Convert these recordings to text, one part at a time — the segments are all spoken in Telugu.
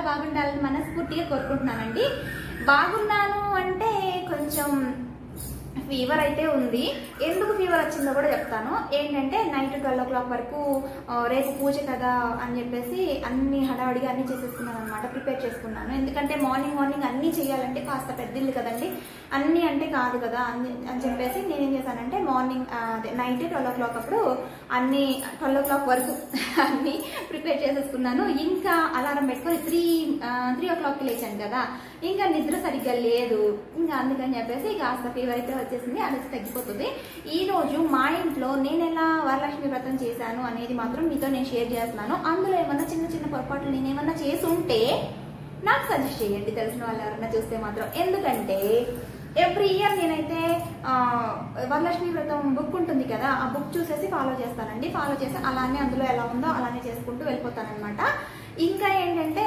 బాగుండాలని మనస్ఫూర్తిగా కోరుకుంటున్నానండి బాగున్నాను అంటే కొంచెం ఫీవర్ అయితే ఉంది ఎందుకు ఫీవర్ వచ్చిందో కూడా చెప్తాను ఏంటంటే నైట్ ట్వెల్వ్ ఓ క్లాక్ వరకు ఆ, రేపు పూజ కదా అని చెప్పేసి అన్ని హడావుడిగా అన్ని చేసేసుకున్నాను అనమాట ప్రిపేర్ చేసుకున్నాను ఎందుకంటే మార్నింగ్ మార్నింగ్ అన్ని చేయాలంటే కాస్త పెద్దిల్లు కదండి అన్ని అంటే కాదు కదా అని అని చెప్పేసి నేనేం చేశానంటే మార్నింగ్ ఆ, అదే నైట్ ట్వెల్వ్ ఓ క్లాక్ అప్పుడు అన్ని ట్వెల్వ్ ఓ క్లాక్ వరకు అన్ని ప్రిపేర్ చేసేసుకున్నాను ఇంకా అలారం పెట్టుకొని త్రీ త్రీ ఓ క్లాక్కి లేచాను కదా ఇంకా నిద్ర సరిగ్గా లేదు ఇంకా అందుకని చెప్పేసి కాస్త ఫీవర్ అయితే వచ్చేసింది అది తగ్గిపోతుంది ఈ రోజు మా ఇంట్లో నేను ఎలా వరలక్ష్మి వ్రతం చేశాను అనేది మాత్రం మీతో నేను షేర్ చేస్తున్నాను అందులో ఏమన్నా చిన్న చిన్న పొరపాట్లు నేను ఏమన్నా చేసి ఉంటే నాకు సజెస్ట్ చేయండి తెలిసిన వాళ్ళు ఎవరైనా చూస్తే మాత్రం ఎందుకంటే ఎవ్రీ ఇయర్ నేనైతే ఆ, వరలక్ష్మి వ్రతం బుక్ ఉంటుంది కదా ఆ బుక్ చూసేసి ఫాలో చేస్తానండి ఫాలో చేసి అలానే అందులో ఎలా ఉందో అలానే చేసుకుంటూ వెళ్ళిపోతానన్నమాట ఇంకా ఏంటంటే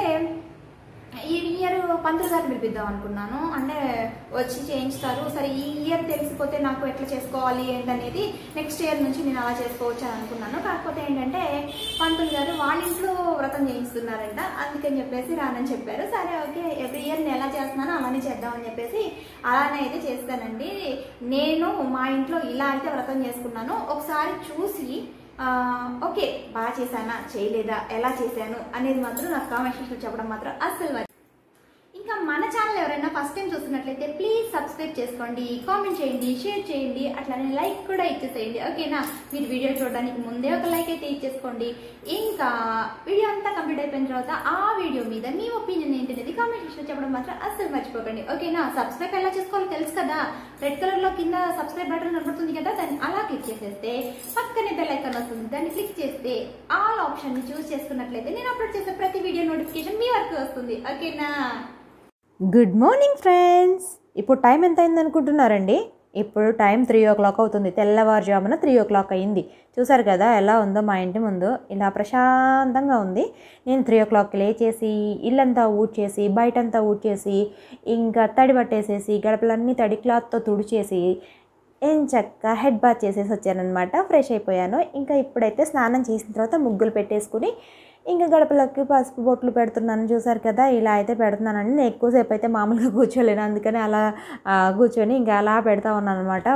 ఈ ఇయర్ పంతులు గారిని పిలిపిద్దాం అనుకున్నాను అంటే వచ్చి చేయించుతారు సరే ఈ ఇయర్ తెలిసిపోతే నాకు ఎట్లా చేసుకోవాలి ఏంటనేది నెక్స్ట్ ఇయర్ నుంచి నేను అలా చేసుకోవచ్చు అని అనుకున్నాను కాకపోతే ఏంటంటే పంతులు గారు వాళ్ళ ఇంట్లో వ్రతం చేయిస్తున్నారంట అందుకని చెప్పేసి రానని చెప్పారు సరే ఓకే ఎవ్రీ ఇయర్ నేను ఎలా చేస్తున్నానో అలానే చేద్దామని చెప్పేసి అలానే అయితే చేస్తానండి నేను మా ఇంట్లో ఇలా అయితే వ్రతం చేసుకున్నాను ఒకసారి చూసి ఆ, ఓకే బాగా చేశానా చేయలేదా ఎలా చేశాను అనేది మాత్రం నాకు కామెంట్ సెక్షన్లో చెప్పడం మాత్రం అస్సలు మర్చి- ఇంకా మన ఛానల్ ఎవరైనా ఫస్ట్ టైం చూస్తున్నట్లయితే ప్లీజ్ సబ్స్క్రైబ్ చేసుకోండి కామెంట్ చేయండి షేర్ చేయండి అట్లానే లైక్ కూడా ఇచ్చేసేయండి ఓకేనా మీరు వీడియో చూడడానికి ముందే ఒక లైక్ అయితే ఇచ్చేసుకోండి ఇంకా వీడియో అంతా కంప్లీట్ అయిపోయిన తర్వాత ఆ వీడియో మీద మీ ఒపీనియన్ ఏంటనేది కామెంట్ సెక్షన్లో చెప్పడం మాత్రం అస్సలు మర్చిపోకండి ఓకేనా సబ్స్క్రైబ్ ఎలా చేసుకోవాలో తెలుసు కదా రెడ్ కలర్ లో కింద సబ్స్క్రైబ్ బటన్ కనబడుతుంది కదా దాన్ని అలా క్లిక్ చేసేస్తే పక్కనే బెల్ ఐకాన్ వస్తుంది దాన్ని క్లిక్ చేస్తే ఆల్ ఆప్షన్ ని చూస్ చేసుకున్నట్లయితే నేను అప్లోడ్ చేసే ప్రతి వీడియో నోటిఫికేషన్ మీ వరకు వస్తుంది ఓకేనా గుడ్ మార్నింగ్ ఫ్రెండ్స్ ఇప్పుడు టైం ఎంత అయింది అనుకుంటున్నారండి ఇప్పుడు టైం త్రీ ఓ క్లాక్ అవుతుంది తెల్లవారుజామున త్రీ ఓ క్లాక్ అయింది చూసారు కదా ఎలా ఉందో మా ఇంటి ముందు ఇలా ప్రశాంతంగా ఉంది నేను త్రీ ఓ క్లాక్కి లేచేసి ఇల్లంతా ఊడ్చేసి బయటంతా ఊడ్చేసి ఇంకా తడి పట్టేసేసి గడపలన్నీ తడి క్లాత్తో తుడిచేసి ఏం చక్క హెడ్ బాత్ చేసేసి వచ్చానమాట ఫ్రెష్ అయిపోయాను ఇంకా ఇప్పుడైతే స్నానం చేసిన తర్వాత ముగ్గులు పెట్టేసుకుని ఇంకా గడపలకి పసుపు బొట్లు పెడుతున్నాను చూసారు కదా ఇలా అయితే పెడుతున్నానండి నేను ఎక్కువసేపు అయితే మామూలుగా కూర్చోలేను అందుకని అలా ఆ, కూర్చొని ఇంకా అలా పెడతా ఉన్నాను అనమాట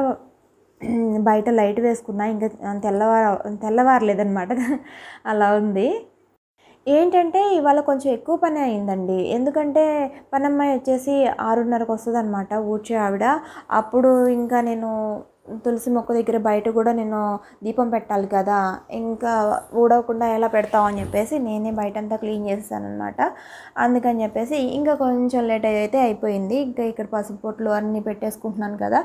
బయట లైట్ వేసుకున్నా ఇంకా తెల్లవార తెల్లవారలేదనమాట అలా ఉంది ఏంటంటే ఇవాళ కొంచెం ఎక్కువ పని అయిందండి ఎందుకంటే పనమ్మాయి వచ్చేసి ఆరున్నరకు వస్తుంది అనమాట ఊడ్చే ఆవిడ అప్పుడు ఇంకా నేను తులసి మొక్క దగ్గర బయట కూడా నేను దీపం పెట్టాలి కదా ఇంకా ఊడవకుండా ఎలా పెడతామని చెప్పేసి నేనే బయటంతా క్లీన్ చేసేసాను అనమాట అందుకని చెప్పేసి ఇంకా కొంచెం లేట్ అయితే అయిపోయింది ఇంకా ఇక్కడ పసుపు పొట్లు అన్నీ పెట్టేసుకుంటున్నాను కదా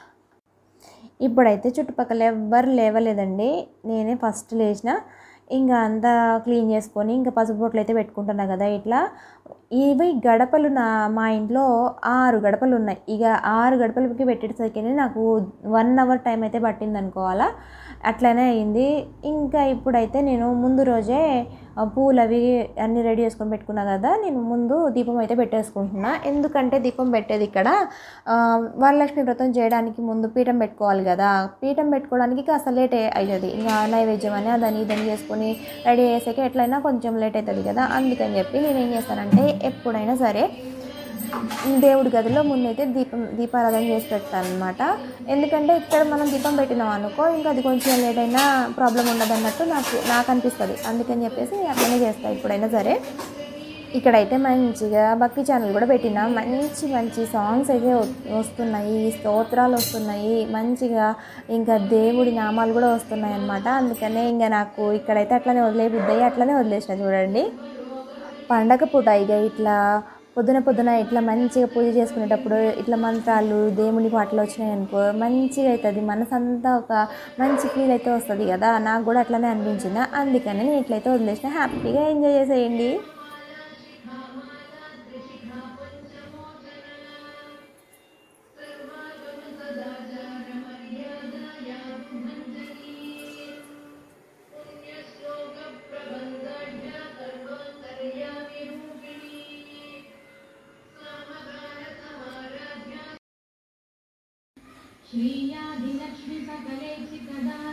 ఇప్పుడైతే చుట్టుపక్కల ఎవ్వరు లేవలేదండి నేనే ఫస్ట్ లేచిన ఇంకా అంతా క్లీన్ చేసుకొని ఇంకా పసుపు బొట్లు అయితే పెట్టుకుంటున్నా కదా ఇట్లా ఇవి గడపలు నా మా ఇంట్లో ఆరు గడపలు ఉన్నాయి ఇక ఆరు గడపలకి పెట్టేసరికి నాకు వన్ అవర్ టైం అయితే పట్టింది అనుకోవాలా అట్లనే అయింది ఇంకా ఇప్పుడైతే నేను ముందు రోజే ఆ పూలు అవి అన్నీ రెడీ చేసుకొని పెట్టుకున్నా కదా నేను ముందు దీపం అయితే పెట్టేసుకుంటున్నా ఎందుకంటే దీపం పెట్టేది ఇక్కడ ఆ, వరలక్ష్మి వ్రతం చేయడానికి ముందు పీఠం పెట్టుకోవాలి కదా పీఠం పెట్టుకోవడానికి కాస్త లేట్ అవుతుంది ఇంకా నైవేద్యం అని అదని ఇదని చేసుకొని రెడీ చేసాక ఎట్లయినా కొంచెం లేట్ అవుతుంది కదా అందుకని చెప్పి నేను ఏం చేస్తానంటే ఎప్పుడైనా సరే దేవుడి గదిలో ముందైతే దీపం దీపారాధన చేసి పెడతాను అనమాట ఎందుకంటే ఇక్కడ మనం దీపం పెట్టినాం అనుకో ఇంకా అది కొంచెం లేట్ అయినా ప్రాబ్లం ఉండదు అన్నట్టు నాకు నాకు అనిపిస్తుంది అందుకని చెప్పేసి నేను అట్లనే చేస్తాను ఇప్పుడైనా సరే ఇక్కడైతే మంచిగా భక్తి ఛానల్ కూడా పెట్టిన మంచి మంచి సాంగ్స్ అయితే వ- వస్తున్నాయి స్తోత్రాలు వస్తున్నాయి మంచిగా ఇంకా దేవుడి నామాలు కూడా వస్తున్నాయి అన్నమాట అందుకనే ఇంకా నాకు ఇక్కడైతే అట్లనే వదిలే బుద్ధి అట్లనే వదిలేసిన చూడండి పండగ పూట ఇక ఇట్లా పొద్దున పొద్దున ఇట్లా మంచిగా పూజ చేసుకునేటప్పుడు ఇట్లా మంత్రాలు దేవుని పాటలు వచ్చినాయి అనుకో మంచిగా అవుతుంది మనసు అంతా ఒక మంచి ఫీల్ అయితే వస్తుంది కదా నాకు కూడా అట్లనే అనిపించింది అందుకని నేను ఇట్లయితే వదిలేసిన హ్యాపీగా ఎంజాయ్ చేసేయండి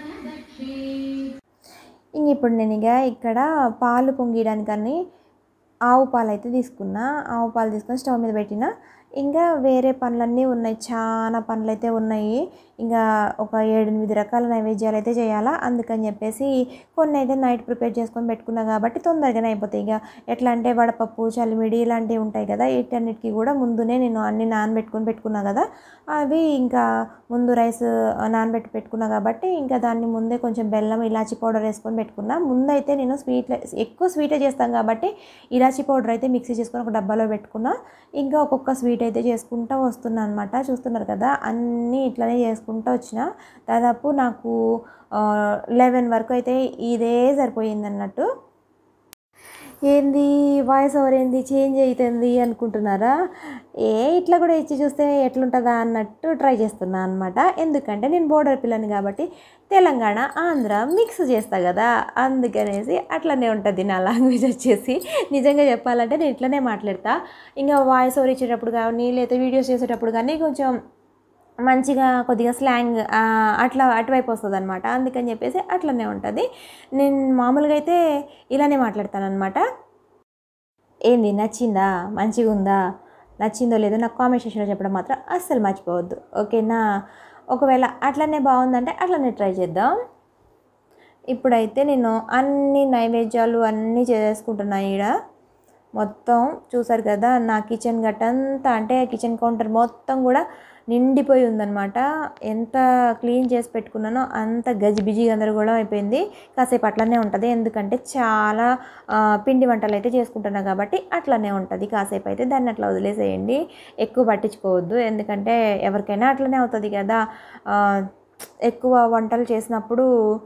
ఇంక ఇప్పుడు నేను ఇక ఇక్కడ పాలు పొంగియడానికని ఆవు పాలు అయితే తీసుకున్నా ఆవు పాలు తీసుకొని స్టవ్ మీద పెట్టిన ఇంకా వేరే పనులన్నీ ఉన్నాయి చాలా పనులు అయితే ఉన్నాయి ఇంకా ఒక ఏడెనిమిది రకాల నైవేద్యాలు అయితే చేయాలా అందుకని చెప్పేసి కొన్ని అయితే నైట్ ప్రిపేర్ చేసుకొని పెట్టుకున్నా కాబట్టి తొందరగానే అయిపోతాయి ఇక ఎట్లా అంటే వడపప్పు చలిమిడి ఇలాంటివి ఉంటాయి కదా వీటన్నిటికీ కూడా ముందునే నేను అన్ని నానబెట్టుకొని పెట్టుకున్నా కదా అవి ఇంకా ముందు రైస్ నానబెట్టి పెట్టుకున్నా కాబట్టి ఇంకా దాన్ని ముందే కొంచెం బెల్లం ఇలాచి పౌడర్ వేసుకొని పెట్టుకున్నా ముందైతే నేను స్వీట్ ఎక్కువ స్వీటే చేస్తాను కాబట్టి ఇలాచి పౌడర్ అయితే మిక్సీ చేసుకొని ఒక డబ్బాలో పెట్టుకున్నా ఇంకా ఒక్కొక్క స్వీట్ అయితే చేసుకుంటూ వస్తున్నా అనమాట చూస్తున్నారు కదా అన్నీ ఇట్లనే చేసుకుంటూ వచ్చిన దాదాపు నాకు లెవెన్ వరకు అయితే ఇదే సరిపోయింది అన్నట్టు ఏంది వాయిస్ ఓవర్ ఏంది చేంజ్ అవుతుంది అనుకుంటున్నారా ఏ ఇట్లా కూడా ఇచ్చి చూస్తే ఎట్లుంటుందా అన్నట్టు ట్రై చేస్తున్నా అనమాట ఎందుకంటే నేను బోర్డర్ పిల్లని కాబట్టి తెలంగాణ ఆంధ్ర మిక్స్ చేస్తా కదా అందుకనేసి అట్లనే ఉంటుంది నా లాంగ్వేజ్ వచ్చేసి నిజంగా చెప్పాలంటే నేను ఇట్లనే మాట్లాడతా ఇంకా వాయిస్ ఓవర్ ఇచ్చేటప్పుడు కానీ లేదా వీడియోస్ చేసేటప్పుడు కానీ కొంచెం మంచిగా కొద్దిగా స్లాంగ్ అట్లా అటువైపు వస్తుంది అనమాట అందుకని చెప్పేసి అట్లనే ఉంటుంది నేను మామూలుగా అయితే ఇలానే మాట్లాడతాను అనమాట ఏంది నచ్చిందా మంచిగా ఉందా నచ్చిందో లేదో నాకు కామెంట్ సెక్షన్లో చెప్పడం మాత్రం అస్సలు మర్చిపోవద్దు ఓకేనా ఒకవేళ అట్లనే బాగుందంటే అట్లనే ట్రై చేద్దాం ఇప్పుడైతే నేను అన్ని నైవేద్యాలు అన్నీ చేసుకుంటున్నా ఈడ మొత్తం చూసారు కదా నా కిచెన్ గట్టంతా అంటే కిచెన్ కౌంటర్ మొత్తం కూడా నిండిపోయి ఉందన్నమాట ఎంత క్లీన్ చేసి పెట్టుకున్నానో అంత గజిబిజి గందరగోళం అయిపోయింది కాసేపు అట్లనే ఉంటుంది ఎందుకంటే చాలా ఆ, పిండి వంటలు అయితే చేసుకుంటున్నా కాబట్టి అట్లనే ఉంటుంది కాసేపు అయితే దాన్ని అట్లా వదిలేసేయండి ఎక్కువ పట్టించుకోవద్దు ఎందుకంటే ఎవరికైనా అట్లనే అవుతుంది కదా ఆ, ఎక్కువ వంటలు చేసినప్పుడు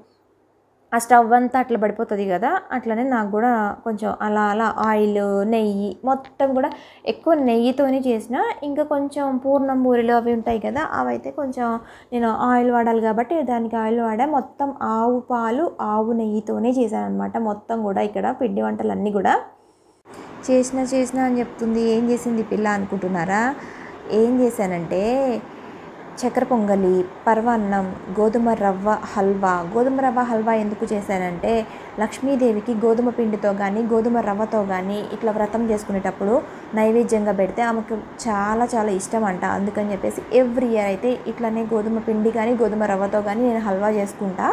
ఆ స్టవ్ అంతా అట్లా పడిపోతుంది కదా అట్లనే నాకు కూడా కొంచెం అలా అలా ఆయిల్ నెయ్యి మొత్తం కూడా ఎక్కువ నెయ్యితోనే చేసిన ఇంకా కొంచెం పూర్ణం బూరెలు అవి ఉంటాయి కదా అవి అయితే కొంచెం నేను ఆయిల్ వాడాలి కాబట్టి దానికి ఆయిల్ వాడా మొత్తం ఆవు పాలు ఆవు నెయ్యితోనే చేశాను అనమాట మొత్తం కూడా ఇక్కడ పిండి వంటలు అన్నీ కూడా చేసిన చేసిన అని చెప్తుంది ఏం చేసింది పిల్ల అనుకుంటున్నారా ఏం చేశానంటే చక్కెర పొంగలి పర్వాన్నం గోధుమ రవ్వ హల్వా గోధుమ రవ్వ హల్వా ఎందుకు చేశానంటే లక్ష్మీదేవికి గోధుమ పిండితో కానీ గోధుమ రవ్వతో కానీ ఇట్లా వ్రతం చేసుకునేటప్పుడు నైవేద్యంగా పెడితే ఆమెకు చాలా చాలా ఇష్టం అంట అందుకని చెప్పేసి ఎవ్రీ ఇయర్ అయితే ఇట్లనే గోధుమ పిండి కానీ గోధుమ రవ్వతో కానీ నేను హల్వా చేసుకుంటా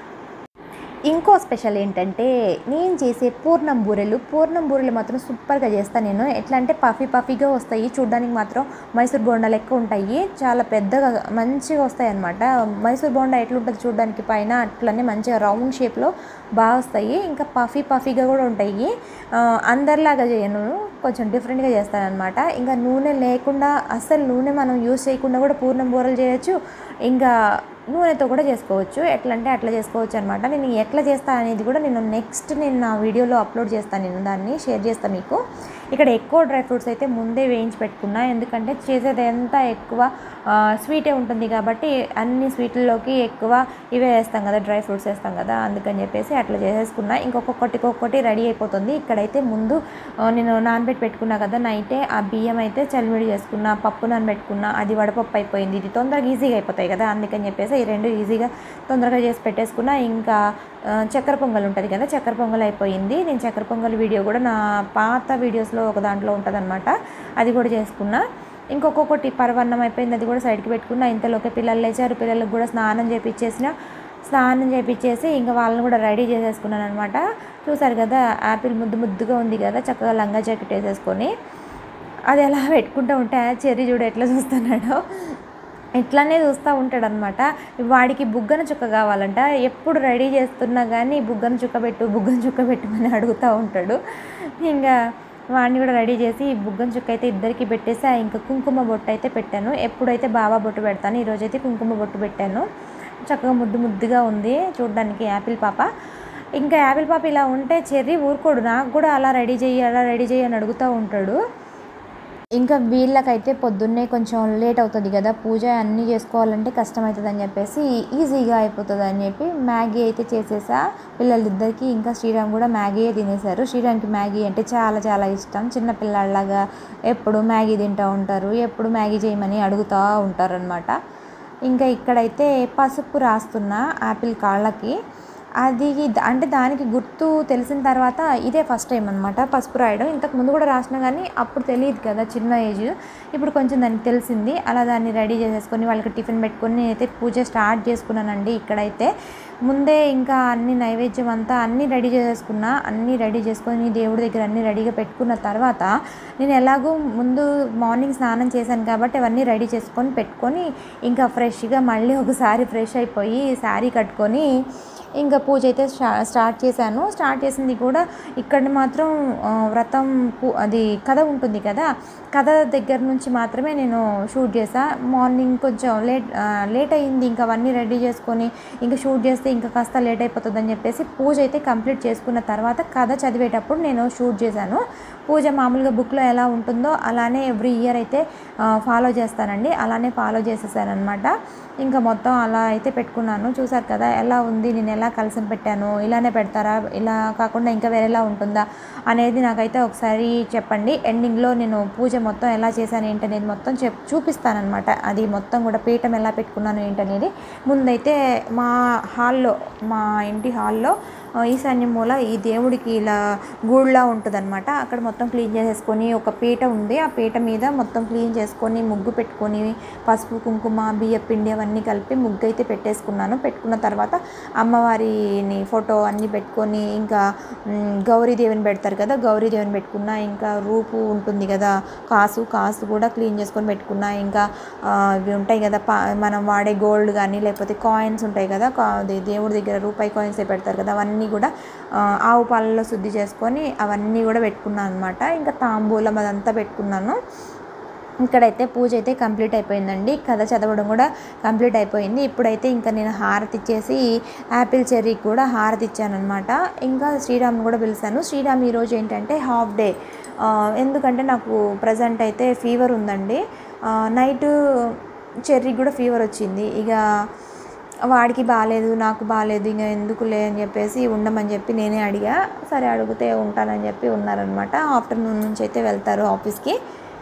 ఇంకో స్పెషల్ ఏంటంటే నేను చేసే పూర్ణం బూరెలు పూర్ణం బూరెలు మాత్రం సూపర్గా చేస్తాను నేను ఎట్లా అంటే పఫీ పఫీగా వస్తాయి చూడడానికి మాత్రం మైసూర్ బోండా లెక్క ఉంటాయి చాలా పెద్దగా మంచిగా వస్తాయి అనమాట మైసూర్ బోండా ఎట్లుంటుంది చూడడానికి పైన అట్లనే మంచిగా రౌండ్ షేప్లో బాగా వస్తాయి ఇంకా పఫీ పఫీగా కూడా ఉంటాయి ఆ, అందరిలాగా చేయను కొంచెం డిఫరెంట్గా చేస్తాను అనమాట ఇంకా నూనె లేకుండా అస్సలు నూనె మనం యూస్ చేయకుండా కూడా పూర్ణం బూరెలు చేయొచ్చు ఇంకా నూనెతో కూడా చేసుకోవచ్చు ఎట్లా అంటే అట్లా చేసుకోవచ్చు అనమాట నేను ఎట్లా చేస్తా అనేది కూడా నేను నెక్స్ట్ నేను నా వీడియోలో అప్లోడ్ చేస్తాను నేను దాన్ని షేర్ చేస్తాను మీకు ఇక్కడ ఎక్కువ డ్రై ఫ్రూట్స్ అయితే ముందే వేయించి పెట్టుకున్నా ఎందుకంటే చేసేది ఎంత ఎక్కువ ఆ, స్వీటే ఉంటుంది కాబట్టి అన్ని స్వీట్లలోకి ఎక్కువ ఇవే వేస్తాం కదా డ్రై ఫ్రూట్స్ వేస్తాం కదా అందుకని చెప్పేసి అట్లా చేసేసుకున్నా ఇంకొకటి ఒక్కొక్కటి రెడీ అయిపోతుంది ఇక్కడైతే ముందు ఆ, నేను నానబెట్టి పెట్టుకున్నా కదా నైటే ఆ బియ్యం అయితే చలిమిడి చేసుకున్నా పప్పు నానబెట్టుకున్నా అది వడపప్పు అయిపోయింది ఇది తొందరగా ఈజీగా అయిపోతాయి కదా అందుకని చెప్పేసి ఈ రెండు ఈజీగా తొందరగా చేసి పెట్టేసుకున్నా ఇంకా ఆ, చక్కెర పొంగల్ ఉంటుంది కదా చక్కెర పొంగల్ అయిపోయింది నేను చక్కెర పొంగల్ వీడియో కూడా నా పాత వీడియోస్లో ఒక దాంట్లో ఉంటుంది అది కూడా చేసుకున్నా ఇంకొకటి పరవన్నం అయిపోయింది అది కూడా సైడ్కి పెట్టుకున్నా ఇంతలోకి పిల్లలు లేచారు పిల్లలకు కూడా స్నానం చేపించేసిన స్నానం చేపించేసి ఇంకా వాళ్ళని కూడా రెడీ చేసేసుకున్నాను అనమాట చూసారు కదా యాపిల్ ముద్దు ముద్దుగా ఉంది కదా చక్కగా లంగా జాకెట్ వేసేసుకొని అది ఎలా పెట్టుకుంటూ ఉంటే చెర్రీ చూడు ఎట్లా చూస్తున్నాడో ఇట్లానే చూస్తూ ఉంటాడు అనమాట వాడికి బుగ్గన చుక్క కావాలంట ఎప్పుడు రెడీ చేస్తున్నా కానీ బుగ్గన చుక్క పెట్టు బుగ్గన చుక్క పెట్టమని అడుగుతూ ఉంటాడు ఇంకా వాడిని కూడా రెడీ చేసి బుగ్గన చుక్క అయితే ఇద్దరికి పెట్టేసి ఆ ఇంకా కుంకుమ బొట్టు అయితే పెట్టాను ఎప్పుడైతే బాబా బొట్టు పెడతాను ఈరోజైతే కుంకుమ బొట్టు పెట్టాను చక్కగా ముద్దు ముద్దుగా ఉంది చూడడానికి యాపిల్ పాప ఇంకా యాపిల్ పాప ఇలా ఉంటే చెర్రీ ఊరుకోడు నాకు కూడా అలా రెడీ చెయ్యి అలా రెడీ చెయ్యి అని అడుగుతూ ఉంటాడు ఇంకా వీళ్ళకైతే పొద్దున్నే కొంచెం లేట్ అవుతుంది కదా పూజ అన్నీ చేసుకోవాలంటే కష్టమవుతుంది అని చెప్పేసి ఈజీగా అయిపోతుంది అని చెప్పి మ్యాగీ అయితే చేసేసా పిల్లలిద్దరికి ఇంకా శ్రీరామ్ కూడా మ్యాగీయే తినేశారు శ్రీరామ్కి మ్యాగీ అంటే చాలా చాలా ఇష్టం చిన్న పిల్లల్లాగా ఎప్పుడు మ్యాగీ తింటూ ఉంటారు ఎప్పుడు మ్యాగీ చేయమని అడుగుతూ ఉంటారు అనమాట ఇంకా ఇక్కడైతే పసుపు రాస్తున్నా యాపిల్ కాళ్ళకి అది ద- అంటే దానికి గుర్తు తెలిసిన తర్వాత ఇదే ఫస్ట్ టైం అనమాట పసుపు రాయడం ఇంతకు ముందు కూడా రాసిన కానీ అప్పుడు తెలియదు కదా చిన్న ఏజ్ ఇప్పుడు కొంచెం దానికి తెలిసింది అలా దాన్ని రెడీ చేసేసుకొని వాళ్ళకి టిఫిన్ పెట్టుకొని నేనైతే పూజ స్టార్ట్ చేసుకున్నానండి ఇక్కడైతే ముందే ఇంకా అన్ని నైవేద్యం అంతా అన్నీ రెడీ చేసేసుకున్నా అన్నీ రెడీ చేసుకొని దేవుడి దగ్గర అన్నీ రెడీగా పెట్టుకున్న తర్వాత నేను ఎలాగో ముందు మార్నింగ్ స్నానం చేశాను కాబట్టి అవన్నీ రెడీ చేసుకొని పెట్టుకొని ఇంకా ఫ్రెష్గా మళ్ళీ ఒకసారి ఫ్రెష్ అయిపోయి శారీ కట్టుకొని ఇంకా పూజ అయితే స్టా స్టార్ట్ చేశాను స్టార్ట్ చేసింది కూడా ఇక్కడ మాత్రం ఆ, వ్రతం పు- అది కథ ఉంటుంది కదా కథ దగ్గర నుంచి మాత్రమే నేను షూట్ చేసా మార్నింగ్ కొంచెం లేట్ ఆ, లేట్ అయింది ఇంకా అవన్నీ రెడీ చేసుకొని ఇంకా షూట్ చేస్తే ఇంకా కాస్త లేట్ అయిపోతుందని చెప్పేసి పూజ అయితే కంప్లీట్ చేసుకున్న తర్వాత కథ చదివేటప్పుడు నేను షూట్ చేశాను పూజ మామూలుగా బుక్లో ఎలా ఉంటుందో అలానే ఎవ్రీ ఇయర్ అయితే ఫాలో చేస్తానండి అలానే ఫాలో చేసేసాను అనమాట ఇంకా మొత్తం అలా అయితే పెట్టుకున్నాను చూసారు కదా ఎలా ఉంది నేను ఎలా కలిసి పెట్టాను ఇలానే పెడతారా ఇలా కాకుండా ఇంకా వేరేలా ఉంటుందా అనేది నాకైతే ఒకసారి చెప్పండి ఎండింగ్లో నేను పూజ మొత్తం ఎలా చేశాను ఏంటనేది మొత్తం చెప్ చూపిస్తానమాట అది మొత్తం కూడా పీఠం ఎలా పెట్టుకున్నాను ఏంటనేది ముందైతే మా హాల్లో మా ఇంటి హాల్లో ఆ, ఈశాన్య మూల ఈ దేవుడికి ఇలా గూడులా ఉంటుందన్నమాట అక్కడ మొత్తం క్లీన్ చేసేసుకొని ఒక పీట ఉంది ఆ పీట మీద మొత్తం క్లీన్ చేసుకొని ముగ్గు పెట్టుకొని పసుపు కుంకుమ బియ్య పిండి అవన్నీ కలిపి ముగ్గు అయితే పెట్టేసుకున్నాను పెట్టుకున్న తర్వాత అమ్మవారిని ఫోటో అన్నీ పెట్టుకొని ఇంకా మ్, గౌరీదేవిని పెడతారు కదా గౌరీదేవిని పెట్టుకున్నా ఇంకా రూపు ఉంటుంది కదా కాసు కాసు కూడా క్లీన్ చేసుకొని పెట్టుకున్నా ఇంకా ఆ, ఇవి ఉంటాయి కదా పా మనం వాడే గోల్డ్ కానీ లేకపోతే కాయిన్స్ ఉంటాయి కదా కా- అది దేవుడి దగ్గర రూపాయి కాయిన్స్ పెడతారు కదా అవన్నీ కూడా ఆ, ఆవు పాలలో శుద్ధి చేసుకొని అవన్నీ కూడా పెట్టుకున్నాను అనమాట ఇంకా తాంబూలం అదంతా పెట్టుకున్నాను ఇక్కడైతే పూజ అయితే కంప్లీట్ అయిపోయిందండి కథ చదవడం కూడా కంప్లీట్ అయిపోయింది ఇప్పుడైతే ఇంకా నేను హారతి ఇచ్చేసి యాపిల్ చెర్రీ కూడా హారతి ఇచ్చాను అనమాట ఇంకా శ్రీరామ్ కూడా పిలిచాను శ్రీరామ్ ఈరోజు ఏంటంటే హాఫ్ డే ఆ, ఎందుకంటే నాకు ప్రజెంట్ అయితే ఫీవర్ ఉందండి నైట్ చెర్రీకి కూడా ఫీవర్ వచ్చింది ఇక వాడికి బాగాలేదు నాకు బాగాలేదు ఇంకా ఎందుకులే అని చెప్పేసి ఉండమని చెప్పి నేనే అడిగా సరే అడిగితే ఉంటానని చెప్పి ఉన్నారనమాట ఆఫ్టర్నూన్ నుంచి అయితే వెళ్తారు ఆఫీస్కి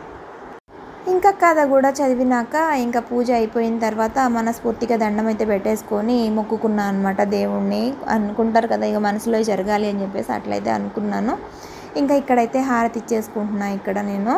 ఇంకా కథ కూడా చదివినాక ఇంకా పూజ అయిపోయిన తర్వాత మనస్ఫూర్తిగా దండం అయితే పెట్టేసుకొని మొక్కుకున్నాను అనమాట దేవుణ్ణి అనుకుంటారు కదా ఇక మనసులో జరగాలి అని చెప్పేసి అట్లయితే అనుకున్నాను ఇంకా ఇక్కడైతే హారతి ఇచ్చేసుకుంటున్నా ఇక్కడ నేను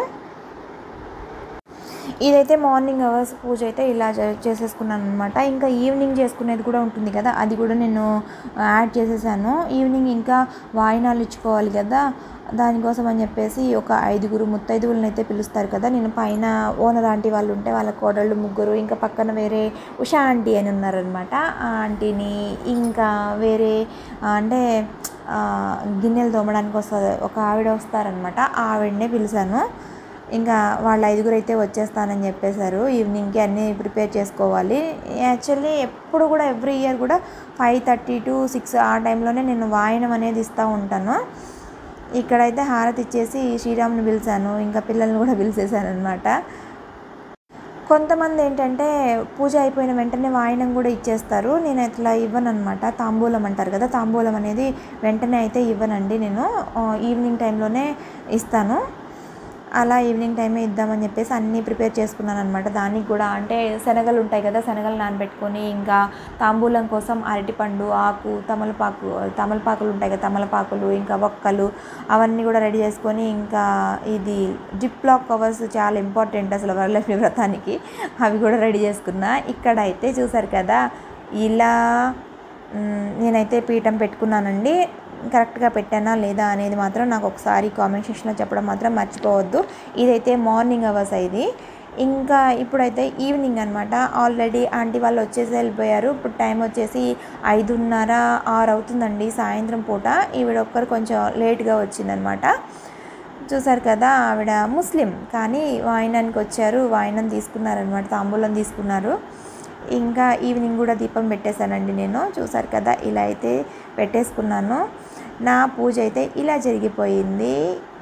ఇదైతే మార్నింగ్ అవర్స్ పూజ అయితే ఇలా జ- చేసేసుకున్నాను అనమాట ఇంకా ఈవినింగ్ చేసుకునేది కూడా ఉంటుంది కదా అది కూడా నేను యాడ్ చేసేసాను ఈవినింగ్ ఇంకా వాయినాలు ఇచ్చుకోవాలి కదా దానికోసం అని చెప్పేసి ఒక ఐదుగురు ముత్తైదుగులను అయితే పిలుస్తారు కదా నేను పైన ఓనర్ ఆంటీ వాళ్ళు ఉంటే వాళ్ళ కోడళ్ళు ముగ్గురు ఇంకా పక్కన వేరే ఉషా ఆంటీ అని ఉన్నారనమాట ఆ ఆంటీని ఇంకా వేరే ఆ, అంటే ఆ, గిన్నెలు తోమడానికి వస్తుంది ఒక ఆవిడ వస్తారనమాట ఆ ఆవిడనే పిలిచాను ఇంకా వాళ్ళ ఐదుగురు అయితే వచ్చేస్తానని చెప్పేశారు ఈవినింగ్కి అన్నీ ప్రిపేర్ చేసుకోవాలి యాక్చువల్లీ ఎప్పుడు కూడా ఎవ్రీ ఇయర్ కూడా ఫైవ్ థర్టీ టు సిక్స్ ఆ టైంలోనే నేను వాయనం అనేది ఇస్తూ ఉంటాను ఇక్కడైతే హారతి ఇచ్చేసి శ్రీరాముని పిలిచాను ఇంకా పిల్లల్ని కూడా పిలిచేశాను అనమాట కొంతమంది ఏంటంటే పూజ అయిపోయిన వెంటనే వాయనం కూడా ఇచ్చేస్తారు నేను ఇట్లా ఇవ్వను అనమాట తాంబూలం అంటారు కదా తాంబూలం అనేది వెంటనే అయితే ఇవ్వనండి నేను ఆ, ఈవినింగ్ టైంలోనే ఇస్తాను అలా ఈవినింగ్ టైమే ఇద్దామని చెప్పేసి అన్నీ ప్రిపేర్ చేసుకున్నాను అనమాట దానికి కూడా అంటే శనగలు ఉంటాయి కదా శనగలు నానబెట్టుకొని ఇంకా తాంబూలం కోసం అరటిపండు ఆకు తమలపాకు తమలపాకులు ఉంటాయి కదా తమలపాకులు ఇంకా ఒక్కలు అవన్నీ కూడా రెడీ చేసుకొని ఇంకా ఇది జిప్ లాక్ కవర్స్ చాలా ఇంపార్టెంట్ అసలు వరలక్ష్మి వ్రతానికి అవి కూడా రెడీ చేసుకున్నా ఇక్కడ అయితే చూసారు కదా ఇలా మ్, నేనైతే పీఠం పెట్టుకున్నానండి కరెక్ట్గా పెట్టానా లేదా అనేది మాత్రం నాకు ఒకసారి కామెంట్ సెక్షన్లో చెప్పడం మాత్రం మర్చిపోవద్దు ఇదైతే మార్నింగ్ అవర్స్ ఇది ఇంకా ఇప్పుడైతే ఈవినింగ్ అనమాట ఆల్రెడీ ఆంటీ వాళ్ళు వచ్చేసి వెళ్ళిపోయారు ఇప్పుడు టైం వచ్చేసి ఐదున్నర ఆరు అవుతుందండి సాయంత్రం పూట ఈవిడ ఒక్కరు కొంచెం లేట్గా వచ్చిందనమాట చూసారు కదా ఆవిడ ముస్లిం కానీ వాయినానికి వచ్చారు వాయినం తీసుకున్నారనమాట తాంబూలం తీసుకున్నారు ఇంకా ఈవినింగ్ కూడా దీపం పెట్టేశానండి నేను చూసారు కదా ఇలా అయితే పెట్టేసుకున్నాను నా పూజ అయితే ఇలా జరిగిపోయింది